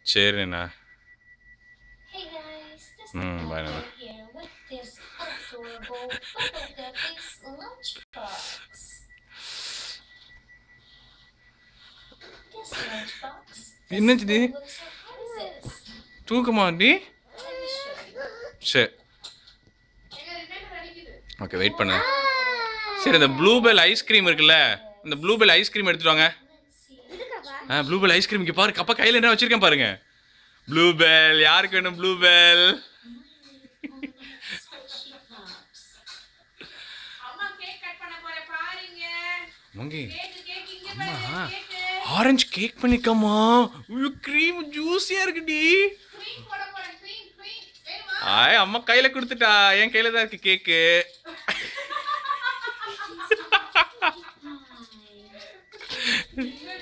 சரிண்ணா Hey guys, this Hmm, is bye, Nana Nana. here with this adorable Bubble Guppies lunchbox. This lunchbox is என்னது இது? full of surprises. தூக்கமா டி Let me show you. சரி okay wait பண்ணு சரி இந்த ப்ளூபெல் ஐஸ்கிரீம் இருக்குல்ல இந்த ப்ளூபெல் ஐஸ்கிரீம் எடுத்துட்டு வாங்க Let's see. Ah Bluebell ice cream இங்கே பாரு அப்பா கையில் என்ன வச்சிருக்கேன் பாருங்க ப்ளூபெல் யாருக்கு வேணும் ப்ளூபெல் Squishy pops. அம்மா கேக் கட் பண்ண போறேன் பாருங்க மங்கி கேக் கேக் இங்க அம்மா பாருங்க கேக் ஆரஞ்சு கேக் பண்ணிக்கம்மா ஐயோ க்ரீம் ஜூஸியாக இருக்குடி க்ரீம் போட போறேன் க்ரீம் க்ரீம் வேணுமா ஆய் அம்மா கையில் கொடுத்துட்டா என் கையில் தான் இருக்கு கேக்கு Hi.